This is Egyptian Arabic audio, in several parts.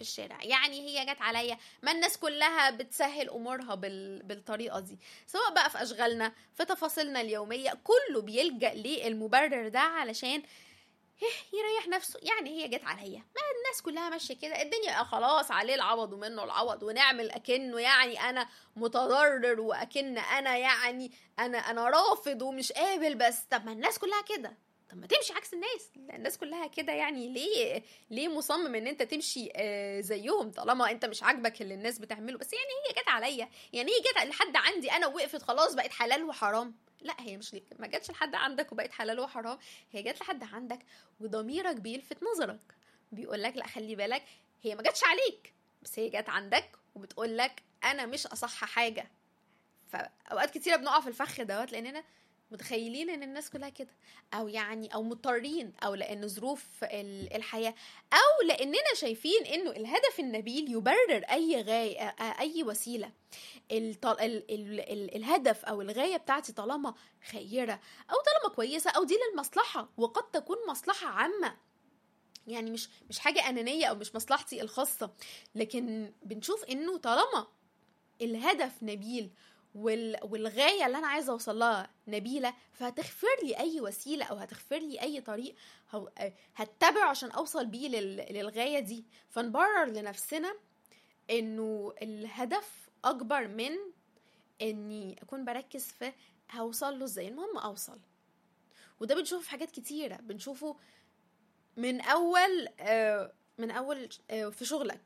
الشارع يعني هي جت عليا ما الناس كلها بتسهل امورها بال... بالطريقه دي سواء بقى في اشغالنا في تفاصيلنا اليوميه كله بيلجا للمبرر ده علشان إيه، يريح نفسه يعني هي جت عليا ما الناس كلها ماشيه كده الدنيا خلاص عليه العوض ومنه العوض ونعمل اكنه يعني انا متضرر واكن انا يعني انا انا رافض ومش قابل بس طب ما الناس كلها كده طب ما تمشي عكس الناس الناس كلها كده يعني ليه ليه مصمم ان انت تمشي آه زيهم طالما انت مش عاجبك اللي الناس بتعمله بس يعني هي جت عليا يعني هي جت لحد عندي انا وقفت خلاص بقت حلال وحرام لا هي مش ليك ما جاتش لحد عندك وبقت حلال وحرام هي جت لحد عندك وضميرك بيلفت نظرك بيقول لك لا خلي بالك هي ما جاتش عليك بس هي جت عندك وبتقول لك انا مش اصح حاجه فاوقات كتيره بنقع في الفخ دوت لاننا متخيلين ان الناس كلها كده او يعني او مضطرين او لان ظروف الحياه او لاننا شايفين انه الهدف النبيل يبرر اي غايه اي وسيله الطل... ال... ال... ال... الهدف او الغايه بتاعتي طالما خيره او طالما كويسه او دي للمصلحه وقد تكون مصلحه عامه يعني مش مش حاجه انانيه او مش مصلحتي الخاصه لكن بنشوف انه طالما الهدف نبيل وال... والغايه اللي انا عايزه اوصل لها نبيله فهتغفر لي اي وسيله او هتغفر لي اي طريق هو... هتبعه عشان اوصل بيه لل... للغايه دي فنبرر لنفسنا انه الهدف اكبر من اني اكون بركز في هوصل له ازاي المهم اوصل وده بنشوفه في حاجات كتيره بنشوفه من اول من اول في شغلك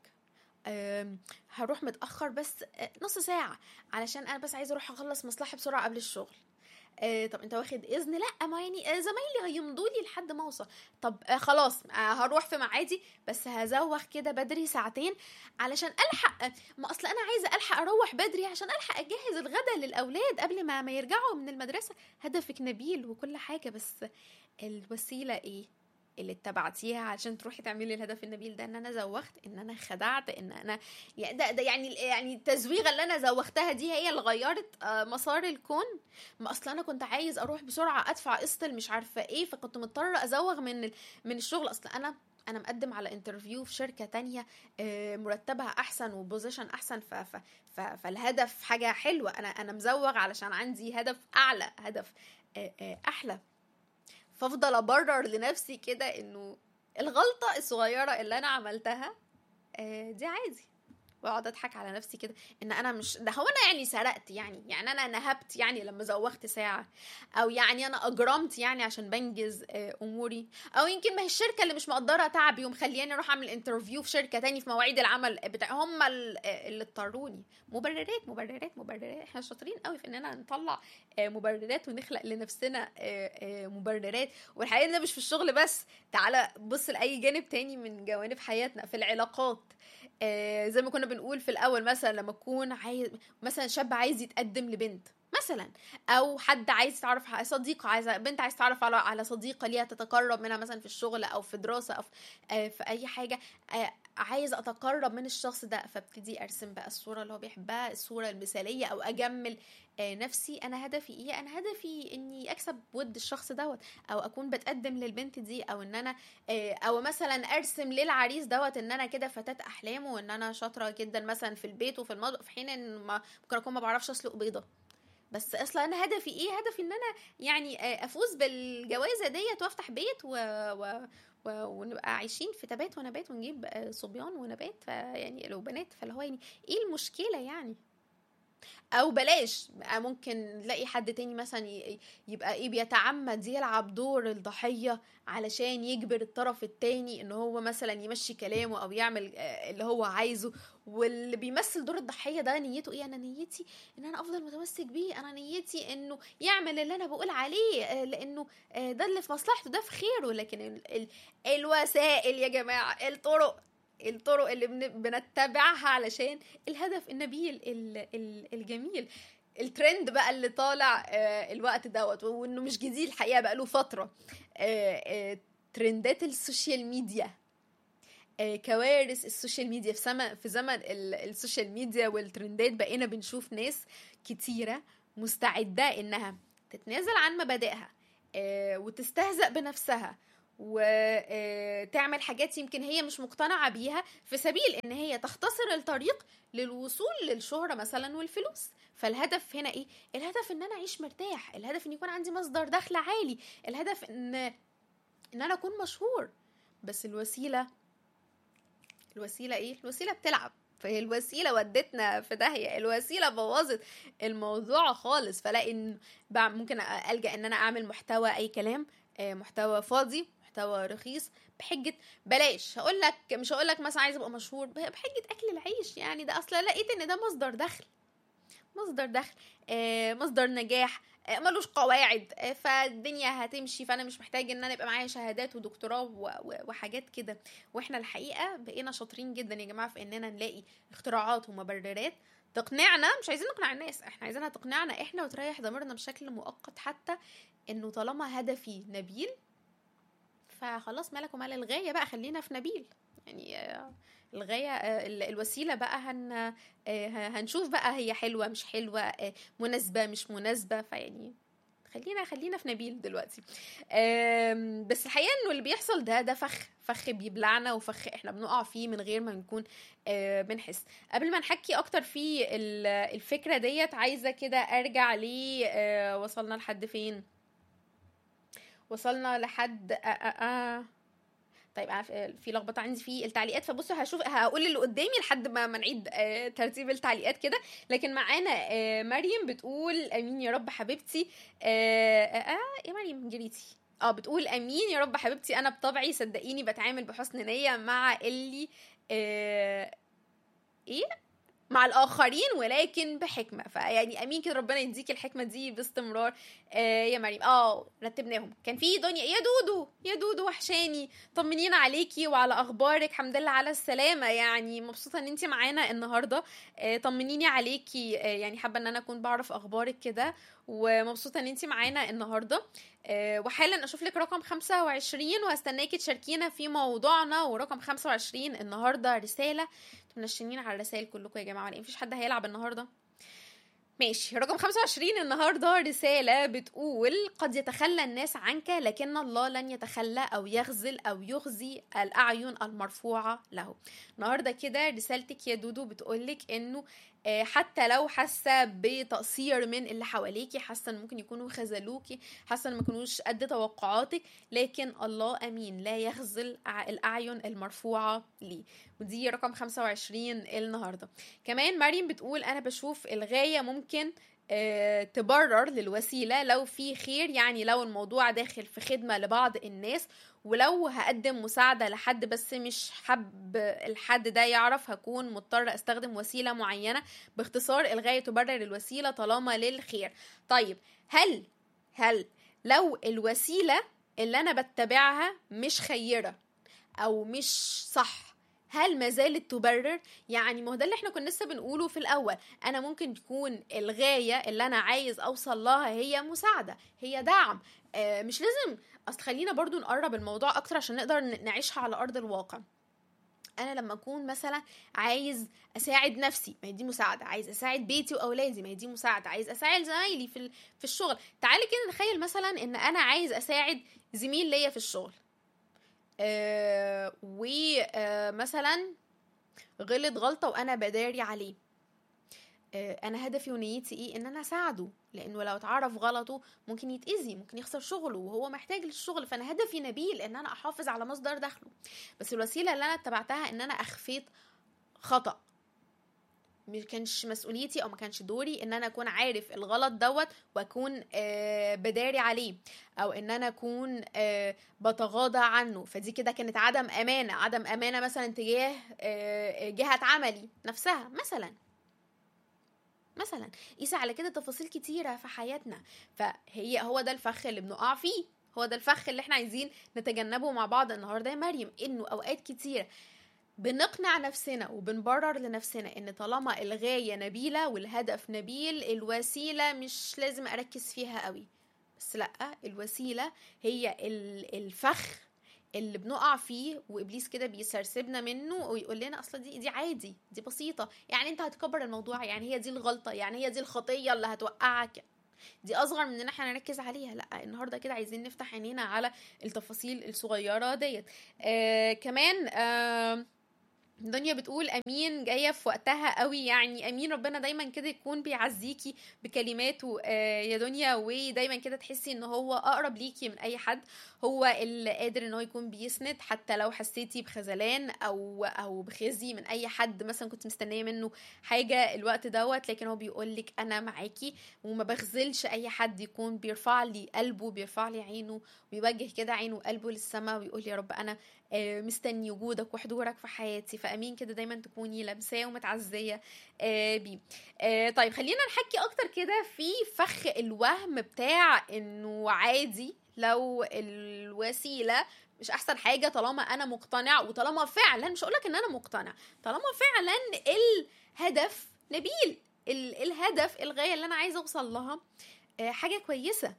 هروح متاخر بس نص ساعه علشان انا بس عايزه اروح اخلص مصلحه بسرعه قبل الشغل آه طب انت واخد اذن لا ما يعني آه زمايلي هيمضوا لي لحد ما اوصل طب آه خلاص آه هروح في ميعادي بس هزوغ كده بدري ساعتين علشان الحق ما اصل انا عايزه الحق اروح بدري عشان الحق اجهز الغدا للاولاد قبل ما ما يرجعوا من المدرسه هدفك نبيل وكل حاجه بس الوسيله ايه اللي اتبعتيها علشان تروحي تعملي الهدف النبيل ده ان انا زوغت ان انا خدعت ان انا ده, ده يعني يعني التزويغه اللي انا زوغتها دي هي اللي غيرت مسار الكون ما اصل انا كنت عايز اروح بسرعه ادفع قسط مش عارفه ايه فكنت مضطره ازوغ من من الشغل اصل انا انا مقدم على انترفيو في شركه تانية مرتبها احسن وبوزيشن احسن ف ف ف فالهدف حاجه حلوه انا انا مزوغ علشان عندي هدف اعلى هدف احلى فافضل ابرر لنفسي كده انه الغلطه الصغيره اللي انا عملتها دي عادي واقعد اضحك على نفسي كده ان انا مش ده هو انا يعني سرقت يعني يعني انا نهبت يعني لما زوغت ساعه او يعني انا اجرمت يعني عشان بنجز اموري او يمكن ما هي الشركه اللي مش مقدره تعبي ومخلياني اروح اعمل انترفيو في شركه تاني في مواعيد العمل بتاع هم اللي اضطروني مبررات مبررات مبررات احنا شاطرين قوي في اننا نطلع مبررات ونخلق لنفسنا مبررات والحقيقه ده مش في الشغل بس تعالى بص لاي جانب تاني من جوانب حياتنا في العلاقات آه زي ما كنا بنقول في الاول مثلا لما اكون عايز مثلا شاب عايز يتقدم لبنت مثلا او حد عايز يتعرف على صديقه عايزه بنت عايز تعرف على على صديقه ليها تتقرب منها مثلا في الشغل او في دراسه او في, آه في اي حاجه آه عايز اتقرب من الشخص ده فابتدي ارسم بقى الصوره اللي هو بيحبها الصوره المثاليه او اجمل آه نفسي انا هدفي ايه انا هدفي اني اكسب ود الشخص دوت او اكون بتقدم للبنت دي او ان انا آه او مثلا ارسم للعريس دوت ان انا كده فتاه احلامه وان انا شاطره جدا مثلا في البيت وفي المطبخ في حين ان ما ممكن اكون ما بعرفش اسلق بيضه بس اصلا انا هدفي ايه هدفي ان انا يعني افوز بالجوازه ديت وافتح بيت و, و... و... ونبقى عايشين في تبات ونبات ونجيب صبيان ونبات فيعني لو بنات فاللي هو يعني ايه المشكله يعني او بلاش ممكن نلاقي حد تاني مثلا يبقى ايه بيتعمد يلعب دور الضحيه علشان يجبر الطرف التاني ان هو مثلا يمشي كلامه او يعمل اللي هو عايزه واللي بيمثل دور الضحيه ده نيته ايه انا نيتي ان انا افضل متمسك بيه انا نيتي انه يعمل اللي انا بقول عليه لانه ده اللي في مصلحته ده في خيره لكن ال ال الوسائل يا جماعه الطرق الطرق اللي بنتبعها علشان الهدف النبيل الجميل الترند بقى اللي طالع الوقت دوت وانه مش جديد الحقيقه بقى له فتره ترندات السوشيال ميديا كوارث السوشيال ميديا في زمن في زمن السوشيال ميديا والترندات بقينا بنشوف ناس كتيره مستعده انها تتنازل عن مبادئها وتستهزأ بنفسها وتعمل حاجات يمكن هي مش مقتنعة بيها في سبيل ان هي تختصر الطريق للوصول للشهرة مثلا والفلوس فالهدف هنا ايه الهدف ان انا اعيش مرتاح الهدف ان يكون عندي مصدر دخل عالي الهدف ان ان انا اكون مشهور بس الوسيلة الوسيلة ايه الوسيلة بتلعب فهي الوسيله ودتنا في داهيه الوسيله بوظت الموضوع خالص فلاقي ان ممكن الجا ان انا اعمل محتوى اي كلام محتوى فاضي محتوى رخيص بحجه بلاش هقول لك مش هقول لك مثلا عايز ابقى مشهور بحجه اكل العيش يعني ده اصلا لقيت ان ده مصدر دخل مصدر دخل مصدر نجاح ملوش قواعد فالدنيا هتمشي فانا مش محتاج ان انا يبقى معايا شهادات ودكتوراه وحاجات كده واحنا الحقيقه بقينا شاطرين جدا يا جماعه في اننا نلاقي اختراعات ومبررات تقنعنا مش عايزين نقنع الناس احنا عايزينها تقنعنا احنا وتريح ضميرنا بشكل مؤقت حتى انه طالما هدفي نبيل فخلاص مالك ومال الغايه بقى خلينا في نبيل يعني الغايه الوسيله بقى هن هنشوف بقى هي حلوه مش حلوه مناسبه مش مناسبه فيعني خلينا خلينا في نبيل دلوقتي بس الحقيقه انه اللي بيحصل ده ده فخ فخ بيبلعنا وفخ احنا بنقع فيه من غير ما نكون بنحس قبل ما نحكي اكتر في الفكره ديت عايزه كده ارجع لي وصلنا لحد فين وصلنا لحد آآ آآ طيب في لخبطه عندي في التعليقات فبصوا هشوف هقول اللي قدامي لحد ما ما نعيد ترتيب التعليقات كده لكن معانا مريم بتقول امين يا رب حبيبتي اه يا مريم جريتي اه بتقول امين يا رب حبيبتي انا بطبعي صدقيني بتعامل بحسن نيه مع اللي آه ايه مع الاخرين ولكن بحكمه فيعني امين كده ربنا يديكي الحكمه دي باستمرار آه يا مريم اه رتبناهم كان في دنيا يا دودو يا دودو وحشاني طمنينا عليكي وعلى اخبارك الحمد لله على السلامه يعني مبسوطه ان انت معانا النهارده آه طمنيني عليكي آه يعني حابه ان انا اكون بعرف اخبارك كده ومبسوطه ان انت معانا النهارده أه وحالا اشوف لك رقم 25 وهستناكي تشاركينا في موضوعنا ورقم 25 النهارده رساله منشنين على الرسائل كلكم يا جماعه مفيش حد هيلعب النهارده ماشي رقم 25 النهارده رسالة بتقول قد يتخلى الناس عنك لكن الله لن يتخلى أو يخزل أو يخزي الأعين المرفوعة له النهارده كده رسالتك يا دودو بتقولك إنه حتى لو حاسه بتقصير من اللي حواليكي حاسه ان ممكن يكونوا خذلوكي حاسه ان ما كانوش قد توقعاتك لكن الله امين لا يخذل الاعين المرفوعه ليه ودي رقم 25 النهارده كمان مريم بتقول انا بشوف الغايه ممكن تبرر للوسيله لو في خير يعني لو الموضوع داخل في خدمه لبعض الناس ولو هقدم مساعدة لحد بس مش حب الحد ده يعرف هكون مضطر استخدم وسيلة معينة باختصار الغاية تبرر الوسيلة طالما للخير طيب هل هل لو الوسيلة اللي انا بتبعها مش خيرة او مش صح هل ما زالت تبرر يعني ما هو ده اللي احنا كنا لسه بنقوله في الاول انا ممكن تكون الغايه اللي انا عايز اوصل لها هي مساعده هي دعم آه مش لازم اصل خلينا برضو نقرب الموضوع اكتر عشان نقدر نعيشها على ارض الواقع انا لما اكون مثلا عايز اساعد نفسي ما هي دي مساعده عايز اساعد بيتي واولادي ما هي دي مساعده عايز اساعد زمايلي في في الشغل تعالي كده نتخيل مثلا ان انا عايز اساعد زميل ليا في الشغل آه ومثلا غلط غلطه وانا بداري عليه آه انا هدفي ونيتي ايه ان انا اساعده لانه لو اتعرف غلطه ممكن يتاذي ممكن يخسر شغله وهو محتاج للشغل فانا هدفي نبيل ان انا احافظ على مصدر دخله بس الوسيله اللي انا اتبعتها ان انا اخفيت خطا ما كانش مسؤوليتي او ما كانش دوري ان انا اكون عارف الغلط دوت واكون آه بداري عليه او ان انا اكون آه بتغاضى عنه فدي كده كانت عدم امانه عدم امانه مثلا تجاه آه جهه عملي نفسها مثلا مثلا قيس على كده تفاصيل كتيرة في حياتنا فهي هو ده الفخ اللي بنقع فيه هو ده الفخ اللي احنا عايزين نتجنبه مع بعض النهارده يا مريم انه اوقات كتيرة بنقنع نفسنا وبنبرر لنفسنا ان طالما الغاية نبيلة والهدف نبيل الوسيلة مش لازم اركز فيها قوي بس لا الوسيلة هي الفخ اللي بنقع فيه وابليس كده بيسرسبنا منه ويقول لنا اصلا دي دي عادي دي بسيطه يعني انت هتكبر الموضوع يعني هي دي الغلطه يعني هي دي الخطيه اللي هتوقعك دي اصغر من ان احنا نركز عليها لا النهارده كده عايزين نفتح عينينا على التفاصيل الصغيره ديت آه كمان آه دنيا بتقول امين جايه في وقتها قوي يعني امين ربنا دايما كده يكون بيعزيكي بكلماته آه يا دنيا ودايما كده تحسي ان هو اقرب ليكي من اي حد هو اللي قادر ان هو يكون بيسند حتى لو حسيتي بخذلان او او بخزي من اي حد مثلا كنت مستنيه منه حاجه الوقت دوت لكن هو بيقول لك انا معاكي وما بخذلش اي حد يكون بيرفع لي قلبه بيرفع لي عينه ويوجه كده عينه وقلبه للسماء ويقول يا رب انا مستني وجودك وحضورك في حياتي فامين كده دايما تكوني لابساه ومتعزيه بيه طيب خلينا نحكي اكتر كده في فخ الوهم بتاع انه عادي لو الوسيله مش احسن حاجه طالما انا مقتنع وطالما فعلا مش هقولك ان انا مقتنع طالما فعلا الهدف نبيل الهدف الغايه اللي انا عايزه اوصل لها حاجه كويسه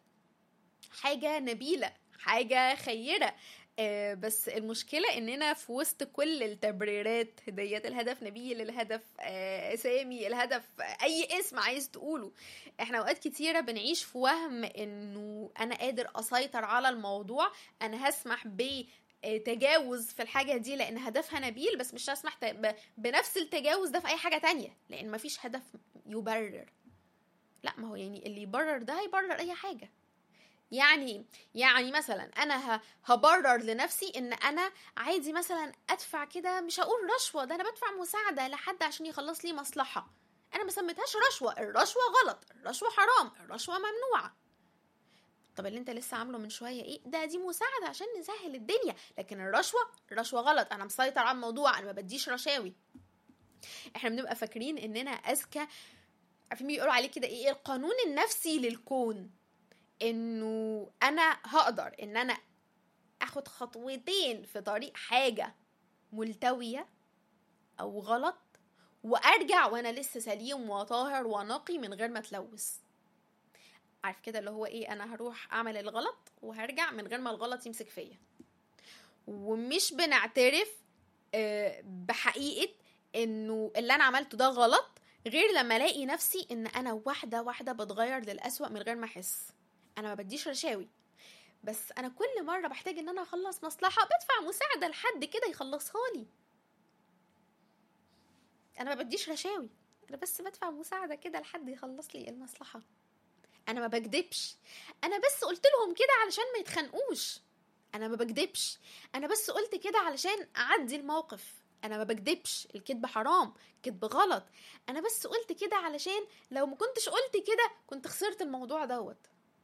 حاجه نبيله حاجه خيره آه بس المشكلة اننا في وسط كل التبريرات ديت الهدف نبيل الهدف آه سامي الهدف آه اي اسم عايز تقوله احنا اوقات كتيرة بنعيش في وهم انه انا قادر اسيطر على الموضوع انا هسمح ب تجاوز في الحاجة دي لأن هدفها نبيل بس مش هسمح بنفس التجاوز ده في أي حاجة تانية لأن مفيش هدف يبرر لا ما هو يعني اللي يبرر ده هيبرر أي حاجة يعني يعني مثلا انا هبرر لنفسي ان انا عادي مثلا ادفع كده مش هقول رشوه ده انا بدفع مساعده لحد عشان يخلص لي مصلحه انا ما سميتهاش رشوه الرشوه غلط الرشوه حرام الرشوه ممنوعه طب اللي انت لسه عامله من شويه ايه ده دي مساعده عشان نسهل الدنيا لكن الرشوه الرشوه غلط انا مسيطر على الموضوع انا ما بديش رشاوي احنا بنبقى فاكرين اننا اذكى عارفين بيقولوا عليه كده ايه القانون النفسي للكون انه انا هقدر ان انا اخد خطوتين في طريق حاجة ملتوية او غلط وارجع وانا لسه سليم وطاهر ونقي من غير ما اتلوث عارف كده اللي هو ايه انا هروح اعمل الغلط وهرجع من غير ما الغلط يمسك فيا ومش بنعترف بحقيقة انه اللي انا عملته ده غلط غير لما الاقي نفسي ان انا واحدة واحدة بتغير للأسوأ من غير ما احس انا ما بديش رشاوي بس انا كل مره بحتاج ان انا اخلص مصلحه بدفع مساعده لحد كده يخلصها لي انا ما بديش رشاوي انا بس بدفع مساعده كده لحد يخلص لي المصلحه انا ما بكدبش انا بس قلت لهم كده علشان ما يتخانقوش انا ما بكدبش انا بس قلت كده علشان اعدي الموقف انا ما بكدبش الكذب حرام كذب غلط انا بس قلت كده علشان لو ما كنتش قلت كده كنت خسرت الموضوع دوت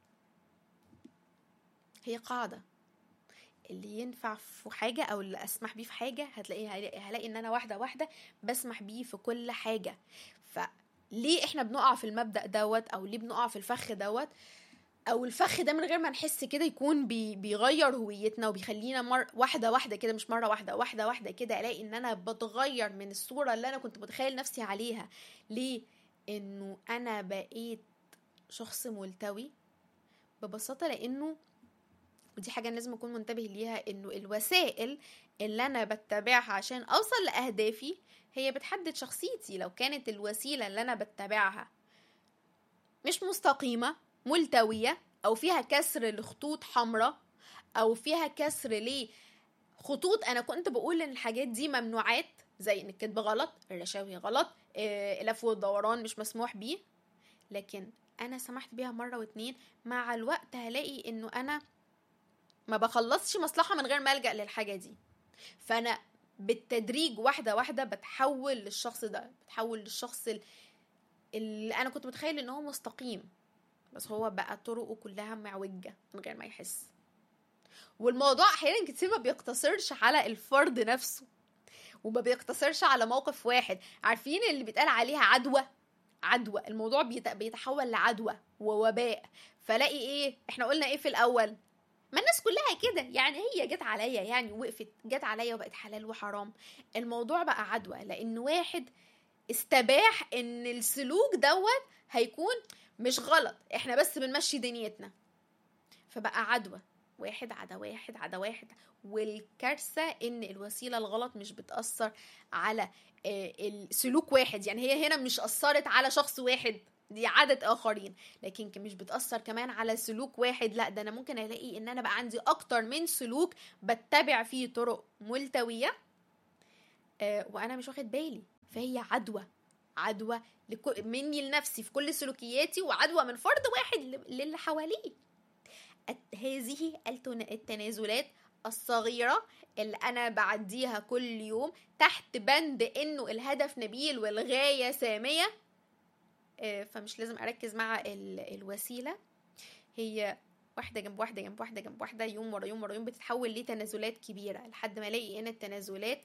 هي قاعدة اللي ينفع في حاجة أو اللي أسمح بيه في حاجة هتلاقي هلاقي إن أنا واحدة واحدة بسمح بيه في كل حاجة فليه إحنا بنقع في المبدأ دوت أو ليه بنقع في الفخ دوت أو الفخ ده من غير ما نحس كده يكون بي بيغير هويتنا وبيخلينا مر واحدة واحدة كده مش مرة واحدة واحدة واحدة كده ألاقي إن أنا بتغير من الصورة اللي أنا كنت متخيل نفسي عليها ليه؟ إنه أنا بقيت شخص ملتوي ببساطة لأنه ودي حاجة لازم أكون منتبه ليها إنه الوسائل اللي أنا بتبعها عشان أوصل لأهدافي هي بتحدد شخصيتي لو كانت الوسيلة اللي أنا بتبعها مش مستقيمة ملتوية أو فيها كسر لخطوط حمراء أو فيها كسر لخطوط أنا كنت بقول إن الحاجات دي ممنوعات زي إن الكذب غلط الرشاوي غلط إيه اللف والدوران مش مسموح بيه لكن أنا سمحت بيها مرة واتنين مع الوقت هلاقي إنه أنا ما بخلصش مصلحه من غير ما الجا للحاجه دي فانا بالتدريج واحده واحده بتحول للشخص ده بتحول للشخص اللي انا كنت متخيل ان هو مستقيم بس هو بقى طرقه كلها معوجه من غير ما يحس والموضوع احيانا كتير ما بيقتصرش على الفرد نفسه وما بيقتصرش على موقف واحد عارفين اللي بيتقال عليها عدوى عدوى الموضوع بيتحول لعدوى ووباء فلاقي ايه احنا قلنا ايه في الاول ما الناس كلها كده يعني هي جت عليا يعني وقفت جت عليا وبقت حلال وحرام الموضوع بقى عدوى لان واحد استباح ان السلوك دوت هيكون مش غلط احنا بس بنمشي دنيتنا فبقى عدوى واحد عدا واحد عدا واحد والكارثة ان الوسيلة الغلط مش بتأثر على السلوك واحد يعني هي هنا مش أثرت على شخص واحد دي عادة آخرين لكن مش بتأثر كمان على سلوك واحد لا ده أنا ممكن ألاقي إن أنا بقى عندي أكتر من سلوك بتبع فيه طرق ملتوية آه وأنا مش واخد بالي فهي عدوى عدوى لكل مني لنفسي في كل سلوكياتي وعدوى من فرد واحد للي حواليه هذه التنازلات الصغيرة اللي أنا بعديها كل يوم تحت بند إنه الهدف نبيل والغاية سامية فمش لازم أركز مع الوسيلة هي واحدة جنب واحدة جنب واحدة جنب واحدة يوم ورا يوم ورا يوم بتتحول لتنازلات كبيرة لحد ما ألاقي إن التنازلات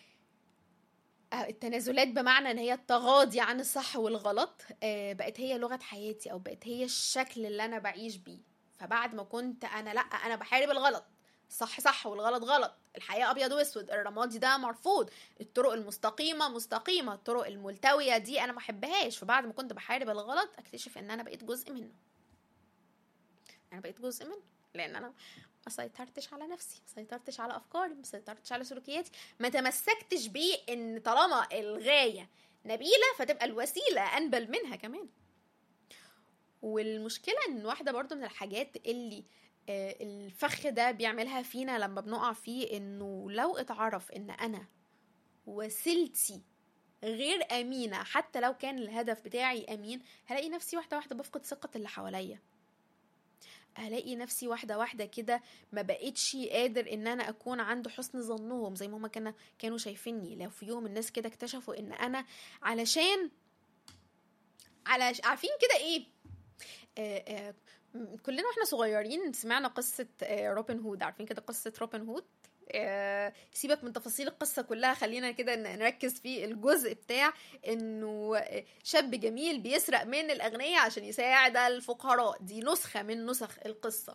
التنازلات بمعنى ان هي التغاضي عن الصح والغلط بقت هي لغه حياتي او بقت هي الشكل اللي انا بعيش بيه فبعد ما كنت انا لا انا بحارب الغلط صح صح والغلط غلط الحياة أبيض وأسود الرمادي ده مرفوض الطرق المستقيمة مستقيمة الطرق الملتوية دي أنا ما أحبهاش فبعد ما كنت بحارب الغلط أكتشف إن أنا بقيت جزء منه أنا بقيت جزء منه لأن أنا ما سيطرتش على نفسي ما سيطرتش على أفكاري ما سيطرتش على سلوكياتي ما تمسكتش بيه إن طالما الغاية نبيلة فتبقى الوسيلة أنبل منها كمان والمشكلة إن واحدة برضو من الحاجات اللي الفخ ده بيعملها فينا لما بنقع فيه انه لو اتعرف ان انا وسيلتي غير امينه حتى لو كان الهدف بتاعي امين هلاقي نفسي واحده واحده بفقد ثقه اللي حواليا هلاقي نفسي واحده واحده كده ما بقتش قادر ان انا اكون عند حسن ظنهم زي ما هما كانوا كانوا شايفيني لو في يوم الناس كده اكتشفوا ان انا علشان على عارفين كده ايه آآ آآ كلنا واحنا صغيرين سمعنا قصة روبن هود عارفين كده قصة روبن هود سيبك من تفاصيل القصة كلها خلينا كده نركز في الجزء بتاع انه شاب جميل بيسرق من الاغنياء عشان يساعد الفقراء دي نسخة من نسخ القصة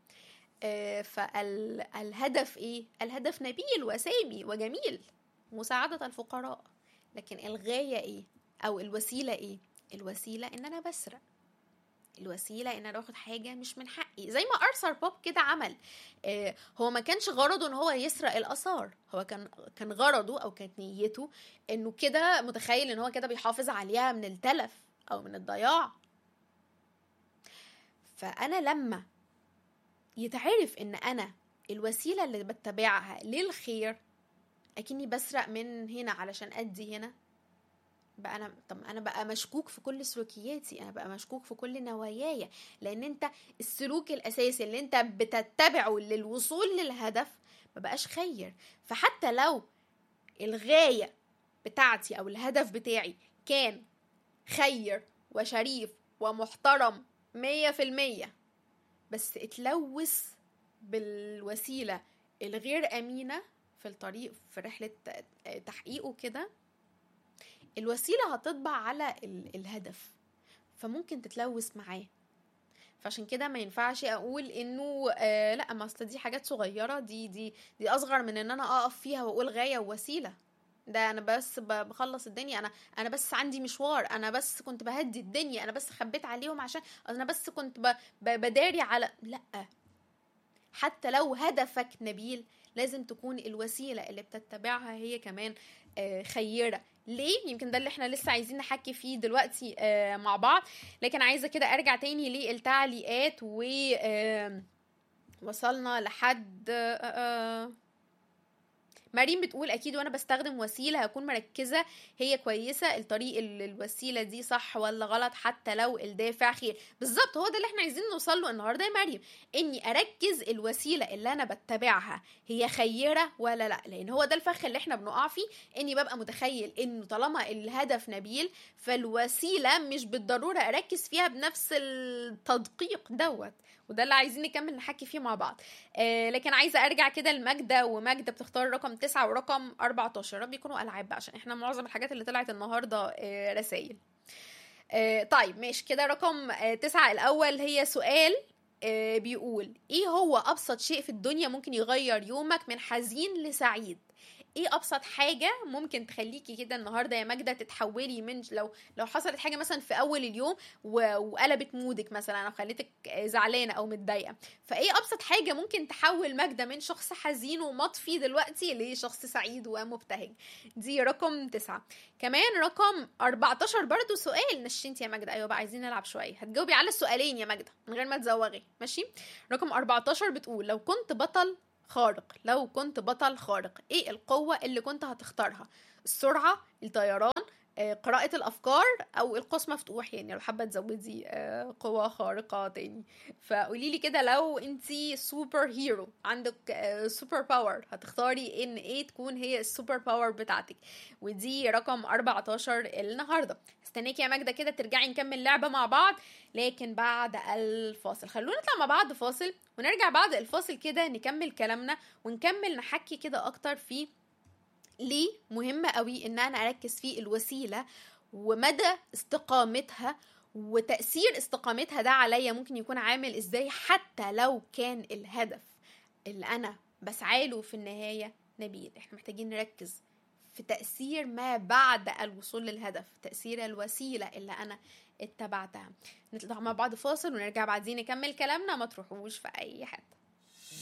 فالهدف ايه الهدف نبيل وسامي وجميل مساعدة الفقراء لكن الغاية ايه او الوسيلة ايه الوسيلة ان انا بسرق الوسيله ان انا باخد حاجه مش من حقي زي ما ارثر بوب كده عمل آه هو ما كانش غرضه ان هو يسرق الاثار هو كان كان غرضه او كانت نيته انه كده متخيل ان هو كده بيحافظ عليها من التلف او من الضياع فانا لما يتعرف ان انا الوسيله اللي بتبعها للخير اكني بسرق من هنا علشان ادي هنا بقى انا طب انا بقى مشكوك في كل سلوكياتي انا بقى مشكوك في كل نواياي لان انت السلوك الاساسي اللي انت بتتبعه للوصول للهدف ما بقاش خير فحتى لو الغايه بتاعتي او الهدف بتاعي كان خير وشريف ومحترم مية في المية بس اتلوث بالوسيلة الغير أمينة في الطريق في رحلة تحقيقه كده الوسيلة هتطبع على الهدف فممكن تتلوث معاه فعشان كده ما ينفعش اقول انه آه لا ما اصل دي حاجات صغيره دي دي دي اصغر من ان انا اقف فيها واقول غايه ووسيله ده انا بس بخلص الدنيا انا انا بس عندي مشوار انا بس كنت بهدي الدنيا انا بس خبيت عليهم عشان انا بس كنت ب... ب... بداري على لا حتى لو هدفك نبيل لازم تكون الوسيله اللي بتتبعها هي كمان آه خيره ليه يمكن ده اللي احنا لسه عايزين نحكي فيه دلوقتي آه مع بعض لكن عايزه كده ارجع تاني للتعليقات و آه وصلنا لحد آه مريم بتقول اكيد وانا بستخدم وسيله هكون مركزه هي كويسه الطريق الوسيله دي صح ولا غلط حتى لو الدافع خير بالظبط هو ده اللي احنا عايزين نوصل له النهارده يا مريم اني اركز الوسيله اللي انا بتبعها هي خيره ولا لا لان هو ده الفخ اللي احنا بنقع فيه اني ببقى متخيل انه طالما الهدف نبيل فالوسيله مش بالضروره اركز فيها بنفس التدقيق دوت وده اللي عايزين نكمل نحكي فيه مع بعض آه لكن عايزه ارجع كده لماجده وماجده بتختار رقم 9 ورقم 14 رب يكونوا العاب بقى عشان احنا معظم الحاجات اللي طلعت النهارده آه رسائل آه طيب ماشي كده رقم آه 9 الاول هي سؤال آه بيقول ايه هو ابسط شيء في الدنيا ممكن يغير يومك من حزين لسعيد ايه ابسط حاجه ممكن تخليكي كده النهارده يا ماجده تتحولي من لو لو حصلت حاجه مثلا في اول اليوم و- وقلبت مودك مثلا او خليتك زعلانه او متضايقه فايه ابسط حاجه ممكن تحول ماجده من شخص حزين ومطفي دلوقتي لشخص سعيد ومبتهج دي رقم تسعة كمان رقم 14 برضو سؤال نشنت يا ماجده ايوه بقى عايزين نلعب شويه هتجاوبي على السؤالين يا ماجده من غير ما تزوغي ماشي رقم 14 بتقول لو كنت بطل خارق لو كنت بطل خارق ايه القوة اللي كنت هتختارها السرعة الطيران آه، قراءة الأفكار أو القوس مفتوح يعني لو حابة تزودي آه، قوة خارقة تاني فقولي لي كده لو انتي سوبر هيرو عندك آه، سوبر باور هتختاري ان ايه تكون هي السوبر باور بتاعتك ودي رقم 14 النهاردة استناكي يا ماجدة كده ترجعي نكمل لعبة مع بعض لكن بعد الفاصل خلونا نطلع مع بعض فاصل ونرجع بعد الفاصل كده نكمل كلامنا ونكمل نحكي كده اكتر في ليه مهم قوي ان انا اركز في الوسيله ومدى استقامتها وتاثير استقامتها ده عليا ممكن يكون عامل ازاي حتى لو كان الهدف اللي انا بسعى له في النهايه نبيل احنا محتاجين نركز في تأثير ما بعد الوصول للهدف تأثير الوسيلة اللي أنا اتبعتها نطلع مع بعض فاصل ونرجع بعدين نكمل كلامنا ما تروحوش في أي حتة